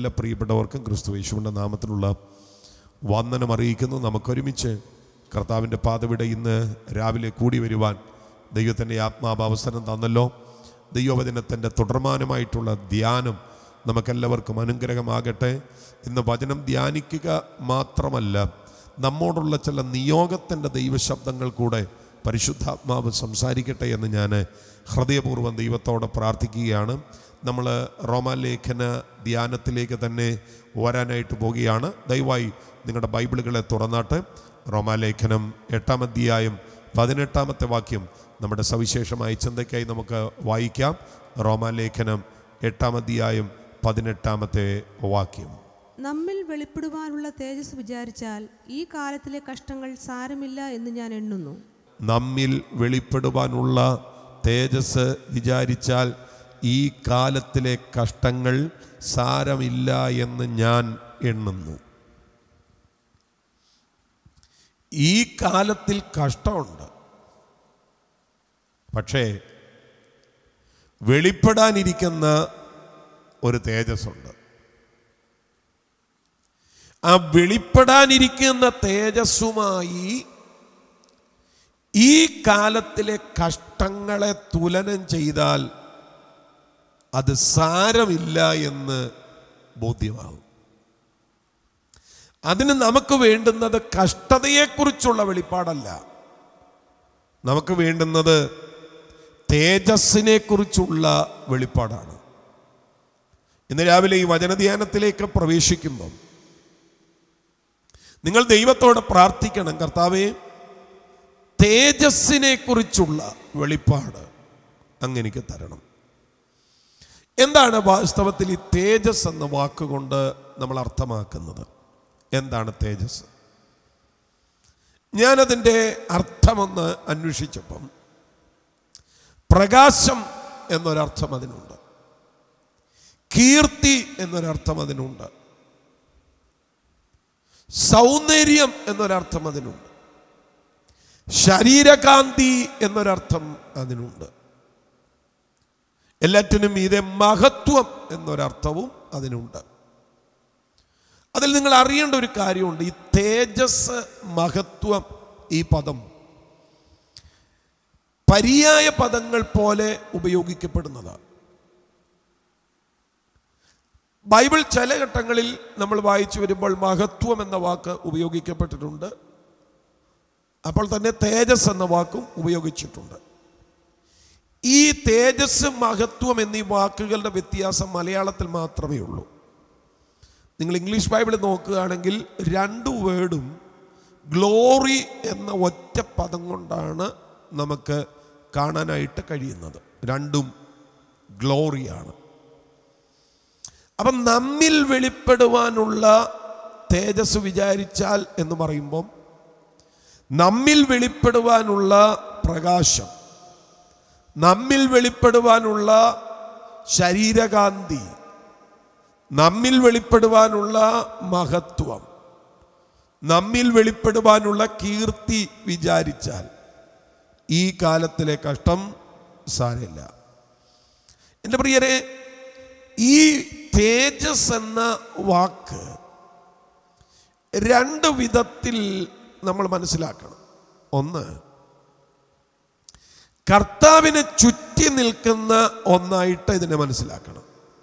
എല്ലാ പ്രിയപ്പെട്ടവർക്കും ക്രിസ്തു യേശുവിൻ്റെ നാമത്തിലുള്ള വന്ദനം അറിയിക്കുന്നു നമുക്കൊരുമിച്ച് കർത്താവിൻ്റെ പാതവിട ഇന്ന് രാവിലെ കൂടി വരുവാൻ ദൈവത്തിൻ്റെ ആത്മാവ് അവസരം തന്നല്ലോ ദൈവവചനത്തിൻ്റെ തുടർമാനമായിട്ടുള്ള ധ്യാനം നമുക്കെല്ലാവർക്കും അനുഗ്രഹമാകട്ടെ ഇന്ന് വചനം ധ്യാനിക്കുക മാത്രമല്ല നമ്മോടുള്ള ചില നിയോഗത്തിൻ്റെ ദൈവശബ്ദങ്ങൾ കൂടെ പരിശുദ്ധാത്മാവ് സംസാരിക്കട്ടെ എന്ന് ഞാൻ ഹൃദയപൂർവ്വം ദൈവത്തോടെ പ്രാർത്ഥിക്കുകയാണ് നമ്മൾ റോമാലേഖന ധ്യാനത്തിലേക്ക് തന്നെ വരാനായിട്ട് പോവുകയാണ് ദയവായി നിങ്ങളുടെ ബൈബിളുകളെ തുറന്നാട്ട് റോമാലേഖനം എട്ടാം അധ്യായം പതിനെട്ടാമത്തെ വാക്യം നമ്മുടെ സവിശേഷമായ ചിന്തയ്ക്കായി നമുക്ക് വായിക്കാം റോമാലേഖനം എട്ടാം അധ്യായം പതിനെട്ടാമത്തെ വാക്യം നമ്മിൽ വെളിപ്പെടുവാനുള്ള തേജസ് വിചാരിച്ചാൽ ഈ കാലത്തിലെ കഷ്ടങ്ങൾ സാരമില്ല എന്ന് ഞാൻ എണ്ണുന്നു നമ്മിൽ വെളിപ്പെടുവാനുള്ള തേജസ് വിചാരിച്ചാൽ ഈ കാലത്തിലെ കഷ്ടങ്ങൾ സാരമില്ല എന്ന് ഞാൻ എണ്ണുന്നു ഈ കാലത്തിൽ കഷ്ടമുണ്ട് പക്ഷേ വെളിപ്പെടാനിരിക്കുന്ന ഒരു തേജസ്സുണ്ട് ആ വെളിപ്പെടാനിരിക്കുന്ന തേജസ്സുമായി ഈ കാലത്തിലെ കഷ്ടങ്ങളെ തുലനം ചെയ്താൽ അത് സാരമില്ല എന്ന് ബോധ്യമാകും അതിന് നമുക്ക് വേണ്ടുന്നത് കഷ്ടതയെക്കുറിച്ചുള്ള വെളിപ്പാടല്ല നമുക്ക് വേണ്ടുന്നത് തേജസ്സിനെ കുറിച്ചുള്ള വെളിപ്പാടാണ് ഇന്ന് രാവിലെ ഈ വചനധ്യാനത്തിലേക്ക് പ്രവേശിക്കുമ്പം നിങ്ങൾ ദൈവത്തോട് പ്രാർത്ഥിക്കണം കർത്താവേ തേജസ്സിനെ കുറിച്ചുള്ള വെളിപ്പാട് അങ്ങെനിക്ക് തരണം എന്താണ് വാസ്തവത്തിൽ ഈ തേജസ് എന്ന വാക്കുകൊണ്ട് നമ്മൾ അർത്ഥമാക്കുന്നത് എന്താണ് തേജസ് ഞാനതിൻ്റെ അർത്ഥമൊന്ന് അന്വേഷിച്ചപ്പം പ്രകാശം എന്നൊരർത്ഥം അതിനുണ്ട് കീർത്തി എന്നൊരർത്ഥം അതിനുണ്ട് സൗന്ദര്യം എന്നൊരർത്ഥം അതിനുണ്ട് ശരീരകാന്തി എന്നൊരർത്ഥം അതിനുണ്ട് എല്ലാറ്റിനും ഇതേ മഹത്വം എന്നൊരർത്ഥവും അതിനുണ്ട് അതിൽ നിങ്ങൾ അറിയേണ്ട ഒരു കാര്യമുണ്ട് ഈ തേജസ് മഹത്വം ഈ പദം പര്യായ പദങ്ങൾ പോലെ ഉപയോഗിക്കപ്പെടുന്നതാണ് ബൈബിൾ ചില ഘട്ടങ്ങളിൽ നമ്മൾ വായിച്ചു വരുമ്പോൾ മഹത്വം എന്ന വാക്ക് ഉപയോഗിക്കപ്പെട്ടിട്ടുണ്ട് അപ്പോൾ തന്നെ തേജസ് എന്ന വാക്കും ഉപയോഗിച്ചിട്ടുണ്ട് ഈ തേജസ് മഹത്വം എന്നീ വാക്കുകളുടെ വ്യത്യാസം മലയാളത്തിൽ മാത്രമേ ഉള്ളൂ നിങ്ങൾ ഇംഗ്ലീഷ് ബൈബിൾ നോക്കുകയാണെങ്കിൽ രണ്ട് വേർഡും ഗ്ലോറി എന്ന ഒറ്റ പദം കൊണ്ടാണ് നമുക്ക് കാണാനായിട്ട് കഴിയുന്നത് രണ്ടും ഗ്ലോറിയാണ് അപ്പം നമ്മിൽ വെളിപ്പെടുവാനുള്ള തേജസ് വിചാരിച്ചാൽ എന്ന് പറയുമ്പം നമ്മിൽ വെളിപ്പെടുവാനുള്ള പ്രകാശം നമ്മിൽ വെളിപ്പെടുവാനുള്ള ശരീരകാന്തി നമ്മിൽ വെളിപ്പെടുവാനുള്ള മഹത്വം നമ്മിൽ വെളിപ്പെടുവാനുള്ള കീർത്തി വിചാരിച്ചാൽ ഈ കാലത്തിലെ കഷ്ടം സാരമില്ല എൻ്റെ പ്രിയരെ ഈ തേജസ് എന്ന വാക്ക് രണ്ട് വിധത്തിൽ നമ്മൾ മനസ്സിലാക്കണം ഒന്ന് കർത്താവിനെ ചുറ്റി നിൽക്കുന്ന ഒന്നായിട്ട് ഇതിനെ മനസ്സിലാക്കണം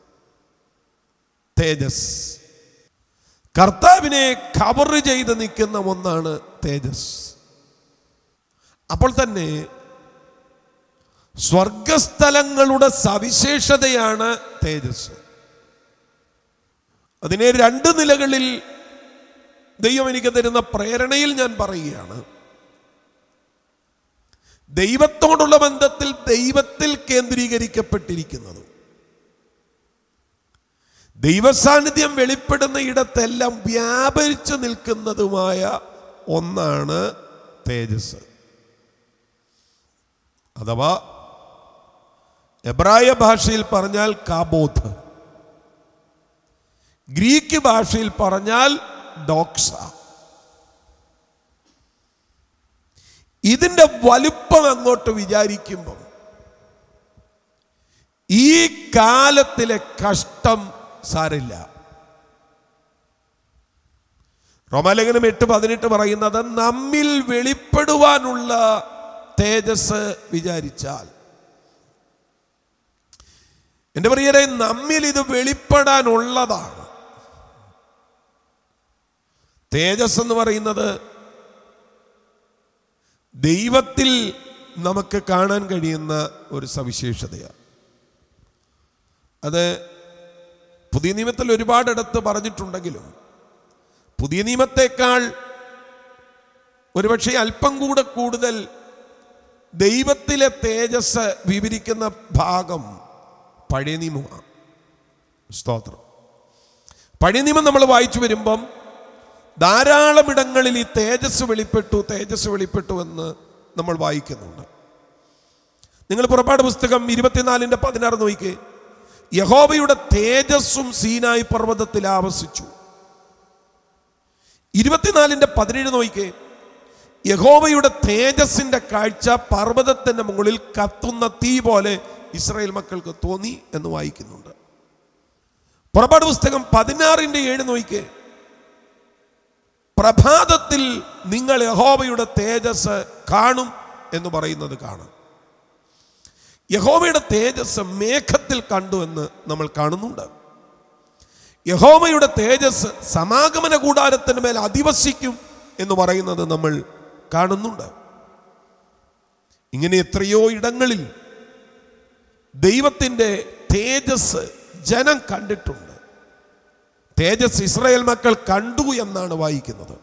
തേജസ് കർത്താവിനെ കവർ ചെയ്ത് നിൽക്കുന്ന ഒന്നാണ് തേജസ് അപ്പോൾ തന്നെ സ്വർഗസ്ഥലങ്ങളുടെ സവിശേഷതയാണ് തേജസ് അതിനെ രണ്ട് നിലകളിൽ ദൈവം എനിക്ക് തരുന്ന പ്രേരണയിൽ ഞാൻ പറയുകയാണ് ദൈവത്തോടുള്ള ബന്ധത്തിൽ ദൈവത്തിൽ കേന്ദ്രീകരിക്കപ്പെട്ടിരിക്കുന്നതും ദൈവസാന്നിധ്യം വെളിപ്പെടുന്ന ഇടത്തെല്ലാം വ്യാപരിച്ചു നിൽക്കുന്നതുമായ ഒന്നാണ് തേജസ് അഥവാ എബ്രായ ഭാഷയിൽ പറഞ്ഞാൽ കാബോധ് ഗ്രീക്ക് ഭാഷയിൽ പറഞ്ഞാൽ ഡോക്സ ഇതിൻ്റെ വലുപ്പം അങ്ങോട്ട് വിചാരിക്കുമ്പം ഈ കാലത്തിലെ കഷ്ടം സാരില്ല റോമാലേഖനം എട്ട് പതിനെട്ട് പറയുന്നത് നമ്മിൽ വെളിപ്പെടുവാനുള്ള തേജസ് വിചാരിച്ചാൽ എൻ്റെ പ്രിയരെ നമ്മിൽ ഇത് വെളിപ്പെടാനുള്ളതാണ് തേജസ് എന്ന് പറയുന്നത് ദൈവത്തിൽ നമുക്ക് കാണാൻ കഴിയുന്ന ഒരു സവിശേഷതയാണ് അത് പുതിയ നിയമത്തിൽ ഒരുപാടിടത്ത് പറഞ്ഞിട്ടുണ്ടെങ്കിലും പുതിയ നിയമത്തെക്കാൾ ഒരുപക്ഷെ അല്പം കൂടെ കൂടുതൽ ദൈവത്തിലെ തേജസ് വിവരിക്കുന്ന ഭാഗം പഴയ നിയമമാണ് സ്തോത്രം പഴയ നിയമം നമ്മൾ വായിച്ചു വരുമ്പം ധാരാളം ഇടങ്ങളിൽ ഈ തേജസ് വെളിപ്പെട്ടു തേജസ് വെളിപ്പെട്ടു എന്ന് നമ്മൾ വായിക്കുന്നുണ്ട് നിങ്ങൾ പുറപ്പാട് പുസ്തകം ഇരുപത്തിനാലിൻ്റെ പതിനാറ് നോക്കിക്കേ യഹോവയുടെ തേജസ്സും സീനായി പർവ്വതത്തിൽ ആവസിച്ചു ഇരുപത്തിനാലിൻ്റെ പതിനേഴ് നോക്കിക്കേ യഹോവയുടെ തേജസ്സിന്റെ കാഴ്ച പർവ്വതത്തിന്റെ മുകളിൽ കത്തുന്ന തീ പോലെ ഇസ്രായേൽ മക്കൾക്ക് തോന്നി എന്ന് വായിക്കുന്നുണ്ട് പുറപ്പാട് പുസ്തകം പതിനാറിന്റെ ഏഴ് നോക്കിക്കേ പ്രഭാതത്തിൽ നിങ്ങൾ യഹോവയുടെ തേജസ് കാണും എന്ന് പറയുന്നത് കാണാം യഹോവയുടെ തേജസ് മേഘത്തിൽ കണ്ടു എന്ന് നമ്മൾ കാണുന്നുണ്ട് യഹോവയുടെ തേജസ് സമാഗമന കൂടാരത്തിന് മേൽ അധിവസിക്കും എന്ന് പറയുന്നത് നമ്മൾ കാണുന്നുണ്ട് ഇങ്ങനെ എത്രയോ ഇടങ്ങളിൽ ദൈവത്തിൻ്റെ തേജസ് ജനം കണ്ടിട്ടുണ്ട് തേജസ് ഇസ്രായേൽ മക്കൾ കണ്ടു എന്നാണ് വായിക്കുന്നത്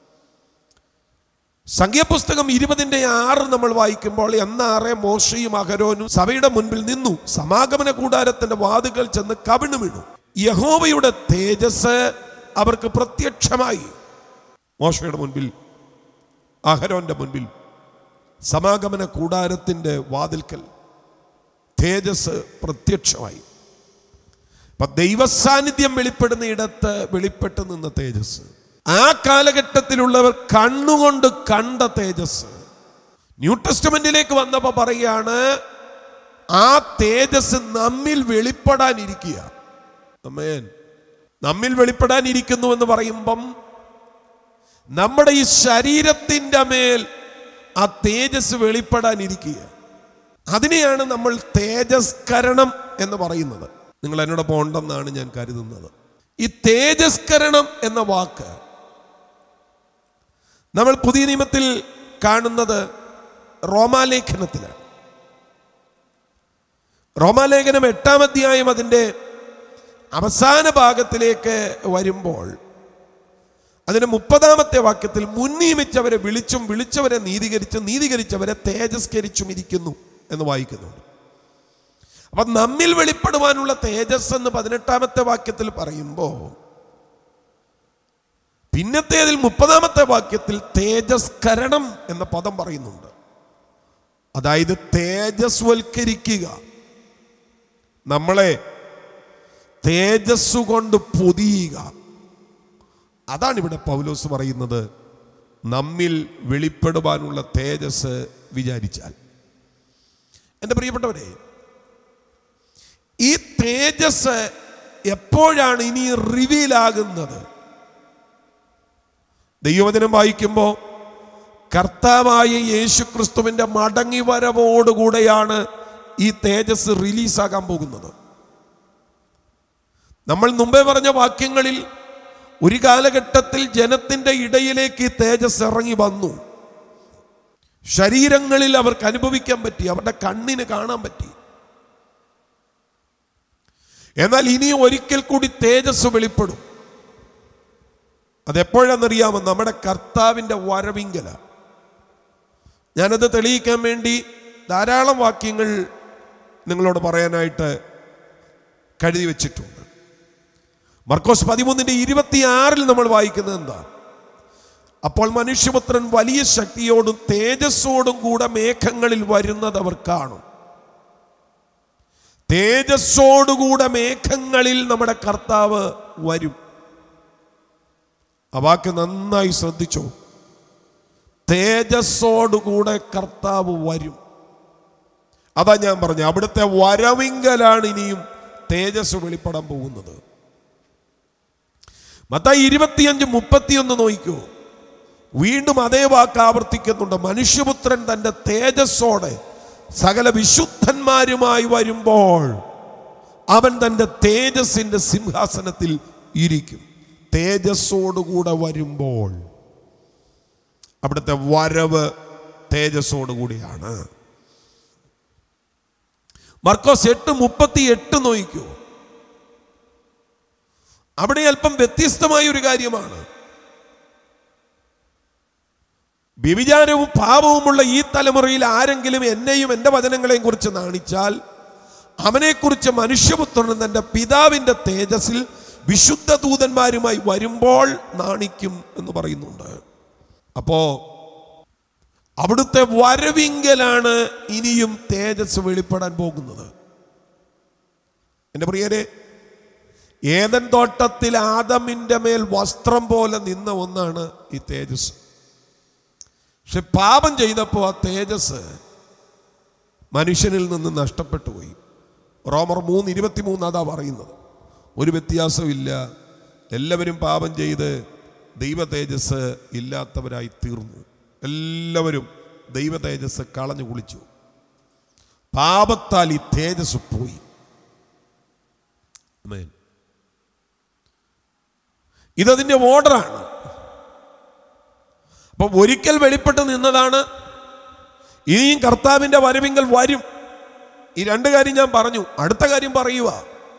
സംഖ്യാപുസ്തകം ഇരുപതിൻ്റെ ആറ് നമ്മൾ വായിക്കുമ്പോൾ എന്നാറെ മോശയും അഹരോനും സഭയുടെ മുൻപിൽ നിന്നു സമാഗമന കൂടാരത്തിന്റെ വാതുകൾ ചെന്ന് കവിണു വീണു യഹോവയുടെ തേജസ് അവർക്ക് പ്രത്യക്ഷമായി മോശയുടെ മുൻപിൽ അഹരോന്റെ മുൻപിൽ സമാഗമന കൂടാരത്തിന്റെ വാതിൽക്കൽ തേജസ് പ്രത്യക്ഷമായി അപ്പൊ ദൈവസാന്നിധ്യം വെളിപ്പെടുന്ന ഇടത്ത് വെളിപ്പെട്ട് നിന്ന തേജസ് ആ കാലഘട്ടത്തിലുള്ളവർ കണ്ണുകൊണ്ട് കണ്ട തേജസ് ന്യൂ ടെസ്റ്റ്മെന്റിലേക്ക് വന്നപ്പോൾ പറയാണ് ആ തേജസ് നമ്മിൽ വെളിപ്പെടാനിരിക്കുക അമേൻ നമ്മിൽ വെളിപ്പെടാനിരിക്കുന്നു എന്ന് പറയുമ്പം നമ്മുടെ ഈ ശരീരത്തിൻ്റെ മേൽ ആ തേജസ് വെളിപ്പെടാനിരിക്കുക അതിനെയാണ് നമ്മൾ തേജസ്കരണം എന്ന് പറയുന്നത് നിങ്ങൾ എന്നോടൊപ്പം ഉണ്ടെന്നാണ് ഞാൻ കരുതുന്നത് ഈ തേജസ്കരണം എന്ന വാക്ക് നമ്മൾ പുതിയ നിയമത്തിൽ കാണുന്നത് റോമാലേഖനത്തിലാണ് റോമാലേഖനം എട്ടാം അധ്യായം അതിൻ്റെ അവസാന ഭാഗത്തിലേക്ക് വരുമ്പോൾ അതിന് മുപ്പതാമത്തെ വാക്യത്തിൽ മുൻനിയമിച്ചവരെ വിളിച്ചും വിളിച്ചവരെ നീതീകരിച്ചും നീതീകരിച്ചവരെ തേജസ്കരിച്ചും ഇരിക്കുന്നു എന്ന് വായിക്കുന്നുണ്ട് അപ്പൊ നമ്മിൽ വെളിപ്പെടുവാനുള്ള തേജസ് എന്ന് പതിനെട്ടാമത്തെ വാക്യത്തിൽ പറയുമ്പോൾ പിന്നത്തേതിൽ മുപ്പതാമത്തെ വാക്യത്തിൽ തേജസ്കരണം എന്ന പദം പറയുന്നുണ്ട് അതായത് തേജസ്വൽക്കരിക്കുക നമ്മളെ തേജസ് കൊണ്ട് പൊതിയുക അതാണ് ഇവിടെ പൗലോസ് പറയുന്നത് നമ്മിൽ വെളിപ്പെടുവാനുള്ള തേജസ് വിചാരിച്ചാൽ എൻ്റെ പ്രിയപ്പെട്ടവരെ ഈ തേജസ് എപ്പോഴാണ് ഇനി റിവീലാകുന്നത് ദൈവവചനം വായിക്കുമ്പോൾ കർത്താവായ യേശു ക്രിസ്തുവിൻ്റെ മടങ്ങി വരവോടുകൂടെയാണ് ഈ തേജസ് റിലീസാകാൻ പോകുന്നത് നമ്മൾ മുമ്പേ പറഞ്ഞ വാക്യങ്ങളിൽ ഒരു കാലഘട്ടത്തിൽ ജനത്തിൻ്റെ ഇടയിലേക്ക് ഈ തേജസ് ഇറങ്ങി വന്നു ശരീരങ്ങളിൽ അവർക്ക് അനുഭവിക്കാൻ പറ്റി അവരുടെ കണ്ണിന് കാണാൻ പറ്റി എന്നാൽ ഇനി ഒരിക്കൽ കൂടി തേജസ് വെളിപ്പെടും അതെപ്പോഴാണെന്നറിയാമോ നമ്മുടെ കർത്താവിൻ്റെ വരവിങ്കല ഞാനത് തെളിയിക്കാൻ വേണ്ടി ധാരാളം വാക്യങ്ങൾ നിങ്ങളോട് പറയാനായിട്ട് കഴുതി വെച്ചിട്ടുണ്ട് മർക്കോസ് പതിമൂന്നിൻ്റെ ഇരുപത്തിയാറിൽ നമ്മൾ വായിക്കുന്നത് എന്താ അപ്പോൾ മനുഷ്യപുത്രൻ വലിയ ശക്തിയോടും തേജസ്സോടും കൂടെ മേഘങ്ങളിൽ വരുന്നത് അവർ കാണും തേജസ്സോടുകൂടെ മേഘങ്ങളിൽ നമ്മുടെ കർത്താവ് വരും ആ വാക്ക് നന്നായി ശ്രദ്ധിച്ചോ തേജസ്സോടുകൂടെ കർത്താവ് വരും അതാ ഞാൻ പറഞ്ഞു അവിടുത്തെ വരവിങ്കലാണ് ഇനിയും തേജസ് വെളിപ്പെടാൻ പോകുന്നത് മത്തായി ഇരുപത്തിയഞ്ച് മുപ്പത്തിയൊന്ന് നോക്കൂ വീണ്ടും അതേ വാക്ക് ആവർത്തിക്കുന്നുണ്ട് മനുഷ്യപുത്രൻ തന്റെ തേജസ്സോടെ സകല വിശുദ്ധന്മാരുമായി വരുമ്പോൾ അവൻ തന്റെ തേജസ്സിന്റെ സിംഹാസനത്തിൽ ഇരിക്കും തേജസ്സോടുകൂടെ വരുമ്പോൾ അവിടുത്തെ വരവ് തേജസ്സോടുകൂടിയാണ് മർക്കോസ് എട്ട് മുപ്പത്തി എട്ട് നോക്കൂ അവിടെ അല്പം വ്യത്യസ്തമായ ഒരു കാര്യമാണ് വ്യഭിചാരവും പാപവുമുള്ള ഈ തലമുറയിൽ ആരെങ്കിലും എന്നെയും എൻ്റെ വചനങ്ങളെയും കുറിച്ച് നാണിച്ചാൽ അവനെക്കുറിച്ച് മനുഷ്യപുത്രൻ തൻ്റെ പിതാവിൻ്റെ തേജസ്സിൽ വിശുദ്ധ ദൂതന്മാരുമായി വരുമ്പോൾ നാണിക്കും എന്ന് പറയുന്നുണ്ട് അപ്പോ അവിടുത്തെ വരവിങ്കലാണ് ഇനിയും തേജസ് വെളിപ്പെടാൻ പോകുന്നത് എൻ്റെ പ്രിയരെ ഏതൻ തോട്ടത്തിൽ ആദമിൻ്റെ മേൽ വസ്ത്രം പോലെ നിന്ന ഒന്നാണ് ഈ തേജസ് പക്ഷെ പാപം ചെയ്തപ്പോൾ ആ തേജസ് മനുഷ്യനിൽ നിന്ന് നഷ്ടപ്പെട്ടു പോയി റോമർ മൂന്ന് ഇരുപത്തി മൂന്ന് അതാ പറയുന്നത് ഒരു വ്യത്യാസമില്ല എല്ലാവരും പാപം ചെയ്ത് ദൈവ തേജസ് ഇല്ലാത്തവരായി തീർന്നു എല്ലാവരും ദൈവ തേജസ് കളഞ്ഞു കുളിച്ചു പാപത്താൽ ഈ തേജസ് പോയി ആമേൻ. ഇതതിൻ്റെ ഓർഡറാണ് അപ്പം ഒരിക്കൽ വെളിപ്പെട്ട് നിന്നതാണ് ഇനിയും കർത്താവിൻ്റെ വരവിങ്കൽ വരും ഈ രണ്ട് കാര്യം ഞാൻ പറഞ്ഞു അടുത്ത കാര്യം പറയുക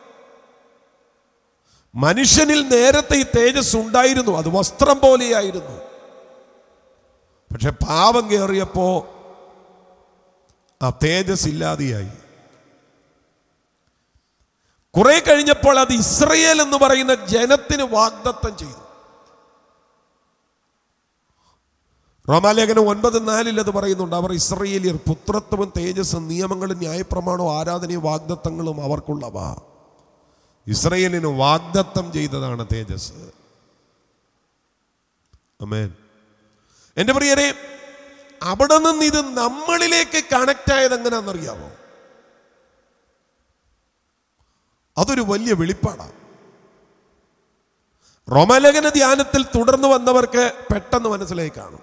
മനുഷ്യനിൽ നേരത്തെ ഈ തേജസ് ഉണ്ടായിരുന്നു അത് വസ്ത്രം പോലെയായിരുന്നു പക്ഷെ പാപം കയറിയപ്പോ ആ തേജസ് ഇല്ലാതെയായി കുറെ കഴിഞ്ഞപ്പോൾ അത് ഇസ്രയേൽ എന്ന് പറയുന്ന ജനത്തിന് വാഗ്ദത്തം ചെയ്തു റോമാലേഖനം ഒൻപത് നാലിൽ അത് പറയുന്നുണ്ട് അവർ ഇസ്രയേലിയർ പുത്രത്വവും തേജസ്സും നിയമങ്ങളും ന്യായപ്രമാണവും ആരാധനയും വാഗ്ദത്തങ്ങളും അവർക്കുള്ളവ ഇസ്രയേലിന് വാഗ്ദത്തം ചെയ്തതാണ് തേജസ് അമേൻ എൻ്റെ പ്രിയരെ അവിടെ നിന്ന് ഇത് നമ്മളിലേക്ക് കണക്ട് ആയത് എങ്ങനെയാണെന്നറിയാമോ അതൊരു വലിയ വെളിപ്പാടാണ് റോമലേഖന ധ്യാനത്തിൽ തുടർന്ന് വന്നവർക്ക് പെട്ടെന്ന് മനസ്സിലായി കാണും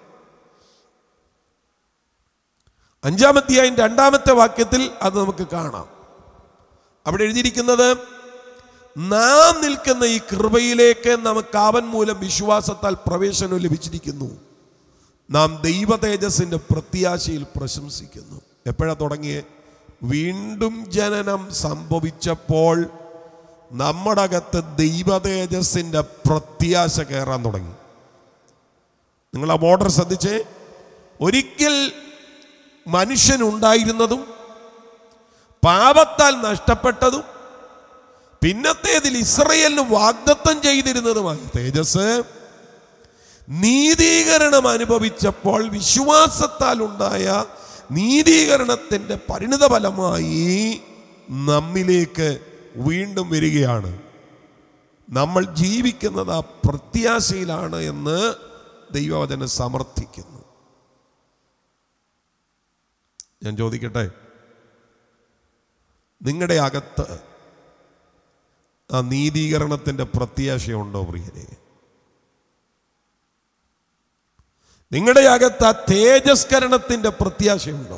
അഞ്ചാമത്തെയായും രണ്ടാമത്തെ വാക്യത്തിൽ അത് നമുക്ക് കാണാം അവിടെ എഴുതിയിരിക്കുന്നത് നാം നിൽക്കുന്ന ഈ കൃപയിലേക്ക് നമുക്ക് അവൻ മൂലം വിശ്വാസത്താൽ പ്രവേശനം ലഭിച്ചിരിക്കുന്നു നാം ദൈവ തേജസ്സിന്റെ പ്രത്യാശയിൽ പ്രശംസിക്കുന്നു എപ്പോഴാ തുടങ്ങിയേ വീണ്ടും ജനനം സംഭവിച്ചപ്പോൾ നമ്മുടെ അകത്ത് ദൈവ തേജസ്സിന്റെ പ്രത്യാശ കയറാൻ തുടങ്ങി നിങ്ങൾ ആ ബോർഡർ ശ്രദ്ധിച്ചേ ഒരിക്കൽ മനുഷ്യനുണ്ടായിരുന്നതും പാപത്താൽ നഷ്ടപ്പെട്ടതും പിന്നത്തേതിൽ ഇസ്രയേലിന് വാഗ്ദത്തം ചെയ്തിരുന്നതുമായ തേജസ് നീതീകരണം അനുഭവിച്ചപ്പോൾ വിശ്വാസത്താൽ ഉണ്ടായ നീതീകരണത്തിന്റെ പരിണിത ഫലമായി നമ്മിലേക്ക് വീണ്ടും വരികയാണ് നമ്മൾ ജീവിക്കുന്നത് ആ പ്രത്യാശയിലാണ് എന്ന് ദൈവവചനം സമർത്ഥിക്കുന്നു ഞാൻ ചോദിക്കട്ടെ നിങ്ങളുടെ അകത്ത് ആ നീതീകരണത്തിന്റെ പ്രത്യാശയുണ്ടോ പ്രിയരെ നിങ്ങളുടെ അകത്ത് ആ തേജസ്കരണത്തിന്റെ പ്രത്യാശയുണ്ടോ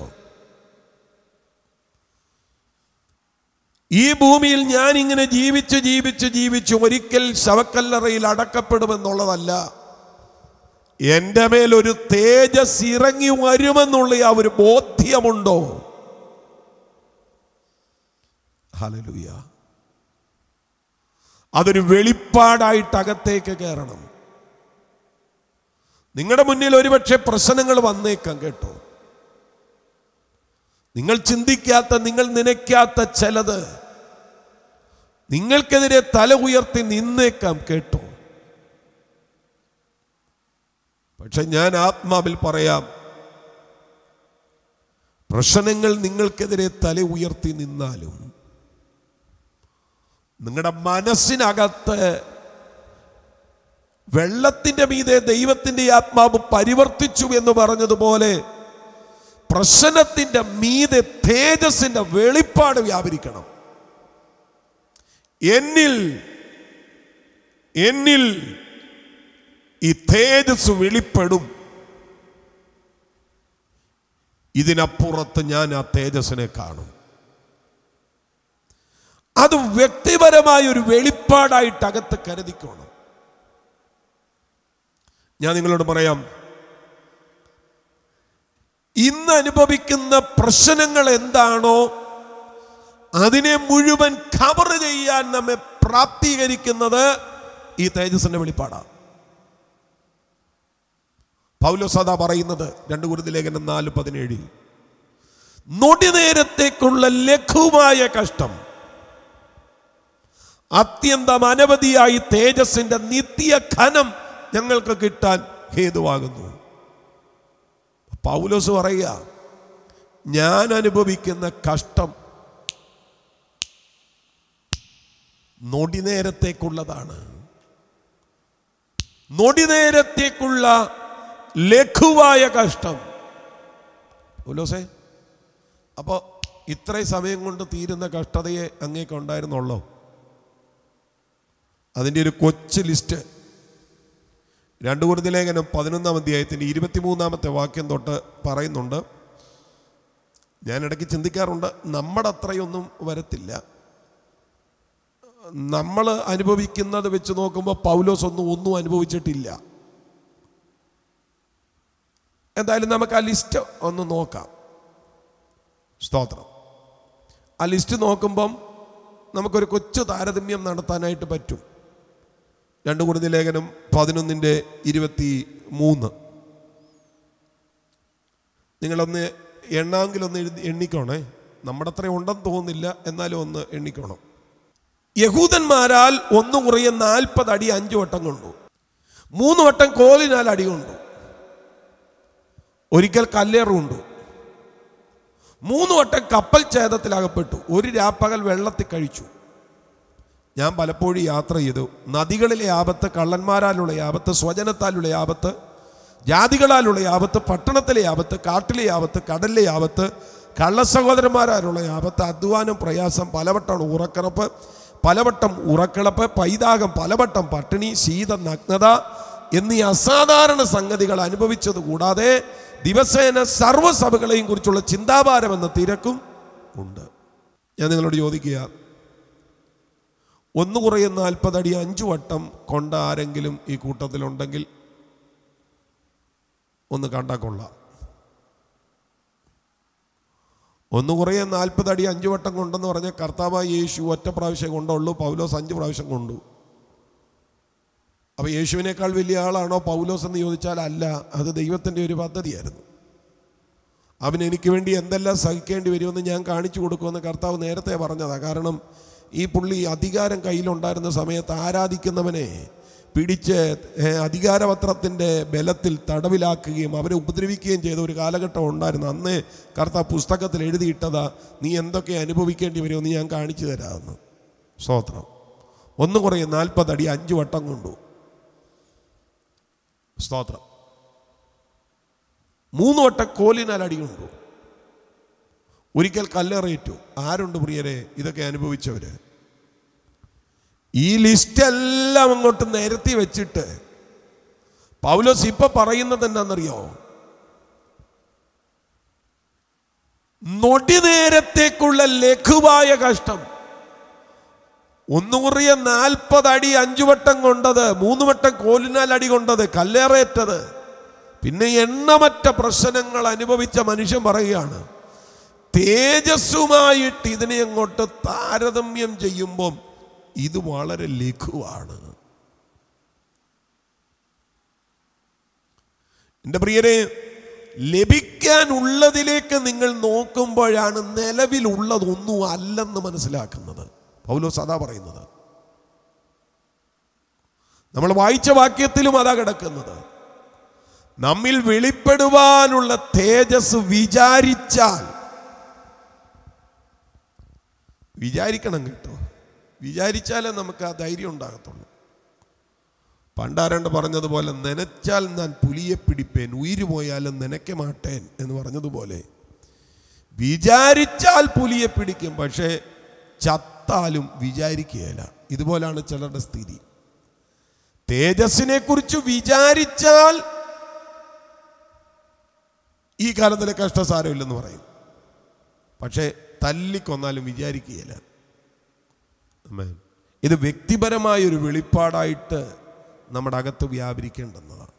ഈ ഭൂമിയിൽ ഞാൻ ഇങ്ങനെ ജീവിച്ച് ജീവിച്ച് ജീവിച്ച് ഒരിക്കൽ ശവക്കല്ലറയിൽ അടക്കപ്പെടുമെന്നുള്ളതല്ല എൻ്റെ മേൽ ഒരു തേജസ് ഇറങ്ങി വരുമെന്നുള്ള ആ ഒരു ബോധ്യമുണ്ടോ ഹലലുയ അതൊരു വെളിപ്പാടായിട്ട് അകത്തേക്ക് കയറണം നിങ്ങളുടെ മുന്നിൽ ഒരുപക്ഷെ പ്രശ്നങ്ങൾ വന്നേക്കാം കേട്ടോ നിങ്ങൾ ചിന്തിക്കാത്ത നിങ്ങൾ നനയ്ക്കാത്ത ചിലത് നിങ്ങൾക്കെതിരെ തല ഉയർത്തി നിന്നേക്കാം കേട്ടോ പക്ഷെ ഞാൻ ആത്മാവിൽ പറയാം പ്രശ്നങ്ങൾ നിങ്ങൾക്കെതിരെ തല ഉയർത്തി നിന്നാലും നിങ്ങളുടെ മനസ്സിനകത്ത് വെള്ളത്തിന്റെ മീതെ ദൈവത്തിന്റെ ആത്മാവ് പരിവർത്തിച്ചു എന്ന് പറഞ്ഞതുപോലെ പ്രശ്നത്തിന്റെ മീതെ തേജസ്സിന്റെ വെളിപ്പാട് വ്യാപരിക്കണം എന്നിൽ എന്നിൽ ഈ തേജസ് വെളിപ്പെടും ഇതിനപ്പുറത്ത് ഞാൻ ആ തേജസ്സിനെ കാണും അത് വ്യക്തിപരമായ ഒരു വെളിപ്പാടായിട്ട് അകത്ത് കരുതിക്കോണം ഞാൻ നിങ്ങളോട് പറയാം ഇന്ന് അനുഭവിക്കുന്ന പ്രശ്നങ്ങൾ എന്താണോ അതിനെ മുഴുവൻ കവർ ചെയ്യാൻ നമ്മെ പ്രാപ്തീകരിക്കുന്നത് ഈ തേജസ്സിന്റെ വെളിപ്പാടാണ് പൗലോസദ പറയുന്നത് രണ്ട് കുരുതി ലേഖനം നാല് പതിനേഴിൽ നൊടി നേരത്തേക്കുള്ള ലഘുവായ കഷ്ടം അത്യന്തം അനവധിയായി തേജസ്സിന്റെ നിത്യ ഖനം ഞങ്ങൾക്ക് കിട്ടാൻ ഹേതുവാകുന്നു പൗലോസ് പറയുക ഞാൻ അനുഭവിക്കുന്ന കഷ്ടം നൊടി നേരത്തേക്കുള്ളതാണ് നൊടി നേരത്തേക്കുള്ള ലഘുവായ കഷ്ടം പൗലോസേ അപ്പോൾ ഇത്രയും സമയം കൊണ്ട് തീരുന്ന കഷ്ടതയെ അങ്ങേക്ക് ഉണ്ടായിരുന്നുള്ളോ അതിൻ്റെ ഒരു കൊച്ചു ലിസ്റ്റ് രണ്ട് കുരുതി ലേഖനം പതിനൊന്നാം അധ്യായത്തിൻ്റെ ഇരുപത്തിമൂന്നാമത്തെ വാക്യം തൊട്ട് പറയുന്നുണ്ട് ഞാൻ ഇടയ്ക്ക് ചിന്തിക്കാറുണ്ട് നമ്മുടെ അത്രയൊന്നും വരത്തില്ല നമ്മൾ അനുഭവിക്കുന്നത് വെച്ച് നോക്കുമ്പോൾ പൗലോസ് ഒന്നും ഒന്നും അനുഭവിച്ചിട്ടില്ല എന്തായാലും നമുക്ക് ആ ലിസ്റ്റ് ഒന്ന് നോക്കാം സ്തോത്രം ആ ലിസ്റ്റ് നോക്കുമ്പം നമുക്കൊരു കൊച്ചു താരതമ്യം നടത്താനായിട്ട് പറ്റും രണ്ട് കുരുതി ലേഖനം പതിനൊന്നിൻ്റെ ഇരുപത്തി മൂന്ന് നിങ്ങളൊന്ന് എണ്ണാമെങ്കിലൊന്ന് എഴുതി എണ്ണിക്കോണേ നമ്മുടെ അത്രയും ഉണ്ടെന്ന് തോന്നുന്നില്ല എന്നാലും ഒന്ന് എണ്ണിക്കോണം യഹൂദന്മാരാൽ ഒന്ന് കുറയെ നാൽപ്പത് അടി അഞ്ച് വട്ടം കൊണ്ടു മൂന്ന് വട്ടം കോലിനാൽ അടി കൊണ്ടു ഒരിക്കൽ കല്ലേറുകൊണ്ടു മൂന്ന് വട്ടം കപ്പൽ ഛേദത്തിലകപ്പെട്ടു ഒരു രാപ്പകൽ വെള്ളത്തിൽ കഴിച്ചു ഞാൻ പലപ്പോഴും യാത്ര ചെയ്തു നദികളിലെ ആപത്ത് കള്ളന്മാരാലുള്ള ആപത്ത് സ്വജനത്താലുള്ള ആപത്ത് ജാതികളാലുള്ള ആപത്ത് പട്ടണത്തിലെ ആപത്ത് കാട്ടിലെ ആപത്ത് കടലിലെ ആപത്ത് കള്ളസഹോദരന്മാരാലുള്ള ആപത്ത് അധ്വാനം പ്രയാസം പലവട്ടം ഉറക്കിറപ്പ് പലവട്ടം ഉറക്കിളപ്പ് പൈതാകം പലവട്ടം പട്ടിണി ശീത നഗ്നത എന്നീ അസാധാരണ സംഗതികൾ അനുഭവിച്ചത് കൂടാതെ ദിവസേന സർവ്വസഭകളെയും കുറിച്ചുള്ള ചിന്താഭാരം എന്ന തിരക്കും ഉണ്ട് ഞാൻ നിങ്ങളോട് ചോദിക്കുക ഒന്ന് കുറയെ നാൽപ്പതടി അഞ്ചു വട്ടം കൊണ്ട ആരെങ്കിലും ഈ കൂട്ടത്തിലുണ്ടെങ്കിൽ ഒന്ന് കണ്ടാൽ കൊള്ളാം ഒന്ന് കുറയെ നാൽപ്പതടി അഞ്ചു വട്ടം കൊണ്ടെന്ന് പറഞ്ഞ കർത്താവായ യേശു ഒറ്റ പ്രാവശ്യം കൊണ്ടുള്ളൂ പൗലോസ് അഞ്ച് പ്രാവശ്യം കൊണ്ടു അപ്പോൾ യേശുവിനേക്കാൾ വലിയ ആളാണോ പൗലോസ് എന്ന് ചോദിച്ചാൽ അല്ല അത് ദൈവത്തിൻ്റെ ഒരു പദ്ധതിയായിരുന്നു അവൻ എനിക്ക് വേണ്ടി എന്തെല്ലാം സഹിക്കേണ്ടി വരുമെന്ന് ഞാൻ കാണിച്ചു കൊടുക്കുമെന്ന് കർത്താവ് നേരത്തെ പറഞ്ഞതാണ് കാരണം ഈ പുള്ളി അധികാരം കയ്യിലുണ്ടായിരുന്ന സമയത്ത് ആരാധിക്കുന്നവനെ പിടിച്ച് ഏ, അധികാരപത്രത്തിൻ്റെ ബലത്തിൽ തടവിലാക്കുകയും അവരെ ഉപദ്രവിക്കുകയും ചെയ്ത ഒരു കാലഘട്ടം ഉണ്ടായിരുന്നു അന്ന് കർത്താവ് പുസ്തകത്തിൽ എഴുതിയിട്ടതാ നീ എന്തൊക്കെ അനുഭവിക്കേണ്ടി വരുമെന്ന് ഞാൻ കാണിച്ചു തരാമെന്ന് സ്തോത്രം ഒന്ന് കുറേ നാൽപ്പതടി അഞ്ച് വട്ടം കൊണ്ടു സ്തോത്രം മൂന്ന് വട്ടം കോലിനാൽ അടി കൊണ്ടു ഒരിക്കൽ കല്ലേറേറ്റു ആരുണ്ട് പ്രിയരെ ഇതൊക്കെ അനുഭവിച്ചവര് ഈ ലിസ്റ്റ് എല്ലാം അങ്ങോട്ട് നിരത്തി വെച്ചിട്ട് പൗലോസ് ഇപ്പൊ പറയുന്നത് എന്താണെന്നറിയോ നൊടി നേരത്തേക്കുള്ള ലഘുവായ കഷ്ടം ഒന്നുകുറിയ നാൽപ്പത് അടി അഞ്ചു വട്ടം കൊണ്ടത് മൂന്ന് വട്ടം കോലിനാൽ അടി കൊണ്ടത് കല്ലേറേറ്റത് പിന്നെ എണ്ണമറ്റ പ്രശ്നങ്ങൾ അനുഭവിച്ച മനുഷ്യൻ പറയുകയാണ് തേജസ്സുമായിട്ട് ഇതിനെ അങ്ങോട്ട് താരതമ്യം ചെയ്യുമ്പം ഇത് വളരെ ലഘുവാണ് എൻ്റെ പ്രിയരെ ലഭിക്കാനുള്ളതിലേക്ക് നിങ്ങൾ നോക്കുമ്പോഴാണ് നിലവിലുള്ളതൊന്നും അല്ലെന്ന് മനസ്സിലാക്കുന്നത് പൗലോസ് അതാ പറയുന്നത് നമ്മൾ വായിച്ച വാക്യത്തിലും അതാ കിടക്കുന്നത് നമ്മിൽ വെളിപ്പെടുവാനുള്ള തേജസ് വിചാരിച്ചാൽ വിചാരിക്കണം കേട്ടോ വിചാരിച്ചാലേ നമുക്ക് ആ ധൈര്യം ഉണ്ടാകത്തുള്ളൂ പണ്ടാരണ്ട് പറഞ്ഞതുപോലെ നനച്ചാൽ ഞാൻ പുലിയെ പിടിപ്പേൻ ഉയിര് പോയാലും നനയ്ക്ക മാട്ടേൻ എന്ന് പറഞ്ഞതുപോലെ വിചാരിച്ചാൽ പുലിയെ പിടിക്കും പക്ഷേ ചത്താലും വിചാരിക്കുകയില്ല ഇതുപോലാണ് ചിലരുടെ സ്ഥിതി തേജസ്സിനെ കുറിച്ച് വിചാരിച്ചാൽ ഈ കാലത്തിലെ കഷ്ടസാരമില്ലെന്ന് പറയും പക്ഷേ തല്ലിക്കൊന്നാലും വിചാരിക്കുകയില്ല ആമേൻ. ഇത് വ്യക്തിപരമായ ഒരു വെളിപ്പാടായിട്ട് നമ്മുടെ അകത്ത് വ്യാപരിക്കേണ്ടുന്നതാണ്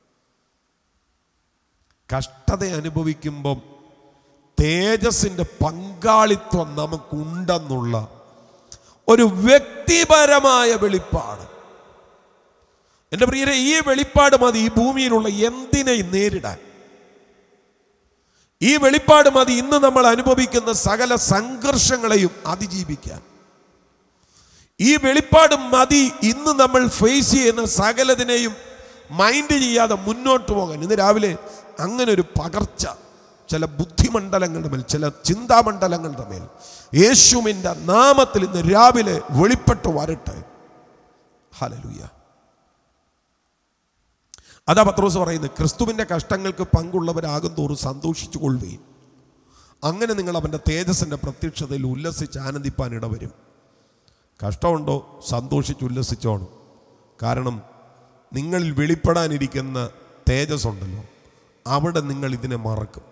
കഷ്ടത അനുഭവിക്കുമ്പം തേജസ്സിൻ്റെ പങ്കാളിത്വം നമുക്കുണ്ടെന്നുള്ള ഒരു വ്യക്തിപരമായ വെളിപ്പാട് എൻ്റെ പ്രിയരെ ഈ വെളിപ്പാട് മതി ഈ ഭൂമിയിലുള്ള എന്തിനേയും നേരിടാൻ ഈ വെളിപ്പാട് മതി ഇന്ന് നമ്മൾ അനുഭവിക്കുന്ന സകല സംഘർഷങ്ങളെയും അതിജീവിക്കാൻ ഈ വെളിപ്പാട് മതി ഇന്ന് നമ്മൾ ഫേസ് ചെയ്യുന്ന സകലതിനെയും മൈൻഡ് ചെയ്യാതെ മുന്നോട്ട് പോകാൻ ഇന്ന് രാവിലെ അങ്ങനെ ഒരു പകർച്ച ചില ബുദ്ധിമണ്ഡലങ്ങളുടെ മേൽ ചില ചിന്താമണ്ഡലങ്ങളുടെ മേൽ യേശുവിൻ്റെ നാമത്തിൽ ഇന്ന് രാവിലെ വെളിപ്പെട്ട് വരട്ടെ ഹലലുയ അതാ പത്രോസ് പറയുന്നത് ക്രിസ്തുവിൻ്റെ കഷ്ടങ്ങൾക്ക് പങ്കുള്ളവരാകും തോറും സന്തോഷിച്ചു കൊള്ളുകയും അങ്ങനെ നിങ്ങൾ അവൻ്റെ തേജസ്സിൻ്റെ പ്രത്യക്ഷതയിൽ ഉല്ലസിച്ച് ആനന്ദിപ്പാൻ ഇടവരും കഷ്ടമുണ്ടോ സന്തോഷിച്ച് ഉല്ലസിച്ചോണം കാരണം നിങ്ങളിൽ വെളിപ്പെടാനിരിക്കുന്ന തേജസ് ഉണ്ടല്ലോ അവിടെ നിങ്ങൾ ഇതിനെ മറക്കും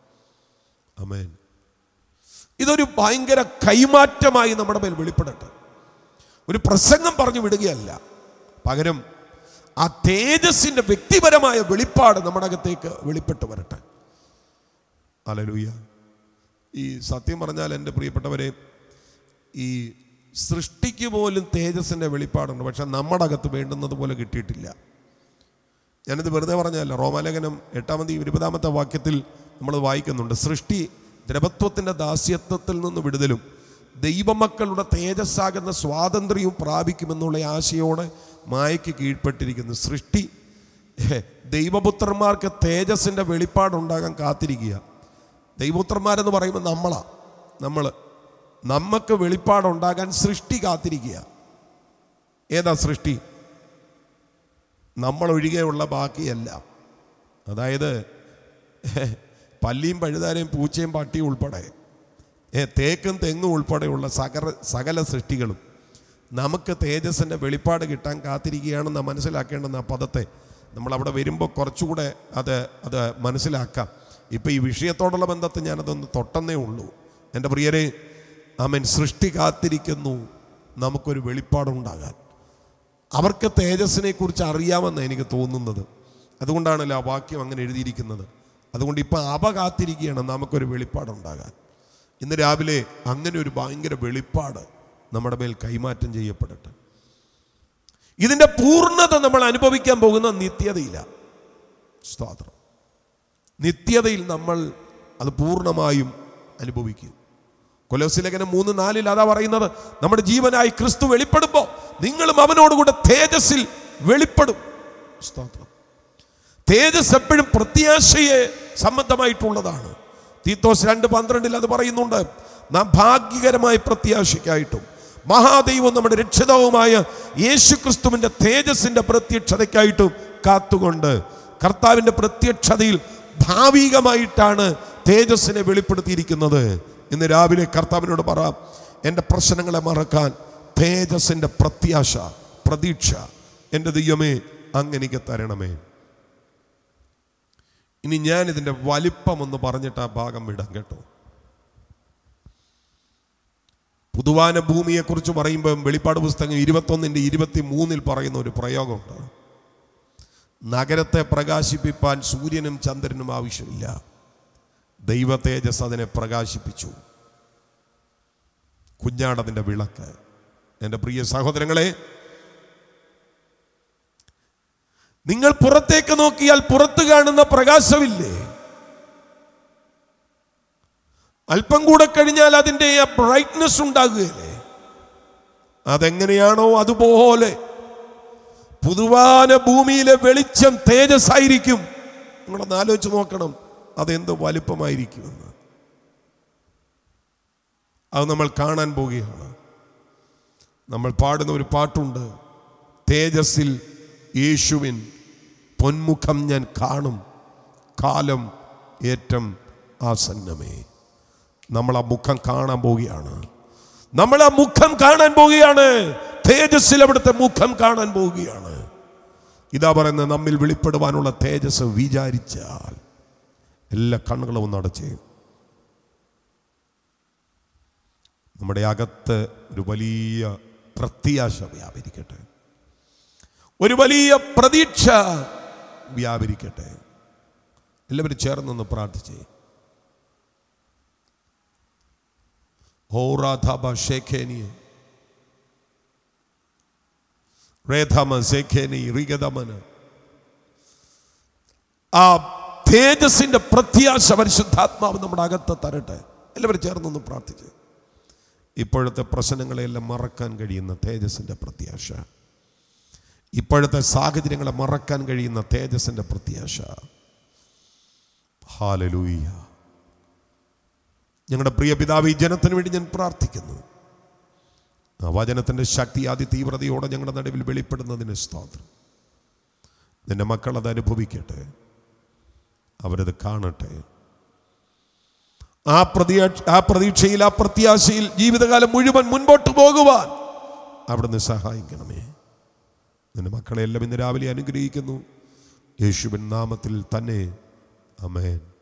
അമേൻ ഇതൊരു ഭയങ്കര കൈമാറ്റമായി നമ്മുടെ മേൽ വെളിപ്പെടട്ടെ ഒരു പ്രസംഗം പറഞ്ഞു വിടുകയല്ല പകരം ആ തേജസ്സിൻ്റെ വ്യക്തിപരമായ വെളിപ്പാട് നമ്മുടെ അകത്തേക്ക് വെളിപ്പെട്ട് വരട്ടെ അലലൂയ ഈ സത്യം പറഞ്ഞാൽ എൻ്റെ പ്രിയപ്പെട്ടവരെ ഈ സൃഷ്ടിക്ക് പോലും തേജസ്സിൻ്റെ വെളിപ്പാടുണ്ട് പക്ഷെ നമ്മുടെ അകത്ത് വേണ്ടുന്നത് പോലെ കിട്ടിയിട്ടില്ല ഞാനിത് വെറുതെ പറഞ്ഞല്ല റോമാലേഖനം എട്ടാമത്തെ ഇരുപതാമത്തെ വാക്യത്തിൽ നമ്മൾ വായിക്കുന്നുണ്ട് സൃഷ്ടി ദ്രവത്വത്തിൻ്റെ ദാസ്യത്വത്തിൽ നിന്ന് വിടുതലും ദൈവമക്കളുടെ തേജസ്സാകുന്ന സ്വാതന്ത്ര്യവും പ്രാപിക്കുമെന്നുള്ള ആശയോടെ മായയ്ക്ക് കീഴ്പ്പെട്ടിരിക്കുന്നു സൃഷ്ടി ഹെ, ദൈവപുത്രന്മാർക്ക് തേജസ്സിൻ്റെ വെളിപ്പാടുണ്ടാകാൻ കാത്തിരിക്കുക ദൈവപുത്രന്മാരെന്ന് പറയുമ്പോൾ നമ്മളാ നമ്മൾ നമുക്ക് വെളിപ്പാടുണ്ടാകാൻ സൃഷ്ടി കാത്തിരിക്കുക ഏതാ സൃഷ്ടി നമ്മളൊഴികെയുള്ള ബാക്കിയെല്ലാം അതായത് പല്ലിയും പഴുതാരയും പൂച്ചയും പട്ടിയും ഉൾപ്പെടെ ഏ, തേക്കും തെങ്ങും ഉൾപ്പെടെയുള്ള സകല സകല സൃഷ്ടികളും നമുക്ക് തേജസ്സിൻ്റെ വെളിപ്പാട് കിട്ടാൻ കാത്തിരിക്കുകയാണെന്ന് മനസ്സിലാക്കേണ്ടുന്ന ആ പദത്തെ നമ്മൾ അവിടെ വരുമ്പോൾ കുറച്ചുകൂടെ അത് അത് മനസ്സിലാക്കാം ഇപ്പം ഈ വിഷയത്തോടുള്ള ബന്ധത്തിൽ ഞാനതൊന്ന് തൊട്ടെന്നേ ഉള്ളൂ എൻ്റെ പ്രിയരെ ആമൻ സൃഷ്ടി കാത്തിരിക്കുന്നു നമുക്കൊരു വെളിപ്പാടുണ്ടാകാൻ അവർക്ക് തേജസ്സിനെ കുറിച്ച് അറിയാമെന്ന് എനിക്ക് തോന്നുന്നത് അതുകൊണ്ടാണല്ലോ ആ വാക്യം അങ്ങനെ എഴുതിയിരിക്കുന്നത് അതുകൊണ്ട് ഇപ്പം അവ കാത്തിരിക്കുകയാണ് നമുക്കൊരു വെളിപ്പാടുണ്ടാകാൻ ഇന്ന് രാവിലെ അങ്ങനെ ഒരു ഭയങ്കര വെളിപ്പാട് നമ്മുടെ മേൽ കൈമാറ്റം ചെയ്യപ്പെടട്ടെ ഇതിൻ്റെ പൂർണ്ണത നമ്മൾ അനുഭവിക്കാൻ പോകുന്ന നിത്യതയില്ല സ്തോത്രം നിത്യതയിൽ നമ്മൾ അത് പൂർണ്ണമായും അനുഭവിക്കും കൊലോസി ലേഖനം മൂന്ന് നാലിൽ അതാ പറയുന്നത് നമ്മുടെ ജീവനായി ക്രിസ്തു വെളിപ്പെടുമ്പോൾ നിങ്ങളും അവനോടുകൂടെ തേജസ്സിൽ വെളിപ്പെടും സ്തോത്രം തേജസ് എപ്പോഴും പ്രത്യാശയെ സംബന്ധമായിട്ടുള്ളതാണ് തീത്തോസ് രണ്ട് പന്ത്രണ്ടിൽ അത് പറയുന്നുണ്ട് നാം ഭാഗ്യകരമായ പ്രത്യാശയ്ക്കായിട്ടും മഹാദൈവം നമ്മുടെ രക്ഷിതാവുമായ യേശു ക്രിസ്തുവിൻ്റെ തേജസ്സിൻ്റെ പ്രത്യക്ഷതയ്ക്കായിട്ടും കാത്തുകൊണ്ട് കർത്താവിൻ്റെ പ്രത്യക്ഷതയിൽ ഭാവികമായിട്ടാണ് തേജസ്സിനെ വെളിപ്പെടുത്തിയിരിക്കുന്നത് ഇന്ന് രാവിലെ കർത്താവിനോട് പറ എൻ്റെ പ്രശ്നങ്ങളെ മറക്കാൻ തേജസ്സിൻ്റെ പ്രത്യാശ പ്രതീക്ഷ എൻ്റെ ദൈവമേ അങ്ങനെക്ക് തരണമേ ഇനി ഞാൻ ഇതിൻ്റെ വലിപ്പം ഒന്ന് പറഞ്ഞിട്ട് ആ ഭാഗം വിടാം കേട്ടോ പുതുവാന ഭൂമിയെക്കുറിച്ച് പറയുമ്പോൾ വെളിപ്പാട് പുസ്തകം ഇരുപത്തൊന്നിൻ്റെ ഇരുപത്തി മൂന്നിൽ പറയുന്ന ഒരു പ്രയോഗമുണ്ട് നഗരത്തെ പ്രകാശിപ്പിപ്പാൻ സൂര്യനും ചന്ദ്രനും ആവശ്യമില്ല ദൈവ തേജസ് അതിനെ പ്രകാശിപ്പിച്ചു കുഞ്ഞാടതിൻ്റെ വിളക്ക് എൻ്റെ പ്രിയ സഹോദരങ്ങളെ നിങ്ങൾ പുറത്തേക്ക് നോക്കിയാൽ പുറത്ത് കാണുന്ന പ്രകാശമില്ലേ അല്പം കൂടെ കഴിഞ്ഞാൽ അതിൻ്റെ ആ ബ്രൈറ്റ്നെസ് ഉണ്ടാകുകയല്ലേ അതെങ്ങനെയാണോ അതുപോലെ പുതുവാന ഭൂമിയിലെ വെളിച്ചം തേജസ്സായിരിക്കും നിങ്ങളൊന്ന് ആലോചിച്ച് നോക്കണം അതെന്ത് വലിപ്പമായിരിക്കുമെന്ന് അത് നമ്മൾ കാണാൻ പോവുകയാണ് നമ്മൾ പാടുന്ന ഒരു പാട്ടുണ്ട് തേജസ്സിൽ യേശുവിൻ പൊന്മുഖം ഞാൻ കാണും കാലം ഏറ്റം ആസന്നമേ നമ്മൾ ആ മുഖം കാണാൻ പോവുകയാണ് നമ്മൾ ആ മുഖം കാണാൻ പോവുകയാണ് തേജസ്സിൽ അവിടുത്തെ മുഖം കാണാൻ പോവുകയാണ് ഇതാ പറയുന്നത് നമ്മിൽ വെളിപ്പെടുവാനുള്ള തേജസ് വിചാരിച്ചാൽ എല്ലാ കണ്ണുകളും ഒന്ന് അടച്ചേ നമ്മുടെ അകത്ത് ഒരു വലിയ പ്രത്യാശ വ്യാപരിക്കട്ടെ ഒരു വലിയ പ്രതീക്ഷ വ്യാപരിക്കട്ടെ എല്ലാവരും ചേർന്നൊന്ന് പ്രാർത്ഥിച്ചേ ഹോറാധാബ ഷേഖേനി റേധാമ സേഖേനി റിഗതമന ആ തേജസിന്റെ പ്രത്യാശ പരിശുദ്ധാത്മാവ് നമ്മുടെ അകത്ത് തരട്ടെ എല്ലാവരും ചേർന്നൊന്ന് പ്രാർത്ഥിച്ച് ഇപ്പോഴത്തെ പ്രശ്നങ്ങളെല്ലാം മറക്കാൻ കഴിയുന്ന തേജസിന്റെ പ്രത്യാശ ഇപ്പോഴത്തെ സാഹചര്യങ്ങളെ മറക്കാൻ കഴിയുന്ന തേജസിന്റെ പ്രത്യാശ ഹാലലൂയ്യ ഞങ്ങളുടെ പ്രിയ പിതാവ് ഈ ജനത്തിന് വേണ്ടി ഞാൻ പ്രാർത്ഥിക്കുന്നു ആ വചനത്തിൻ്റെ ശക്തി ആദ്യ തീവ്രതയോടെ ഞങ്ങളുടെ നടുവിൽ വെളിപ്പെടുന്നതിന് സ്തോത്രം നിന്റെ മക്കൾ അത് അനുഭവിക്കട്ടെ അവരത് കാണട്ടെ ആ പ്രതീക്ഷ ആ പ്രതീക്ഷയിൽ ആ പ്രത്യാശയിൽ ജീവിതകാലം മുഴുവൻ മുൻപോട്ട് പോകുവാൻ അവിടുന്ന് സഹായിക്കണമേ നിന്റെ മക്കളെ എല്ലാം ഇന്ന് രാവിലെ അനുഗ്രഹിക്കുന്നു യേശുവിൻ നാമത്തിൽ തന്നെ അമേൻ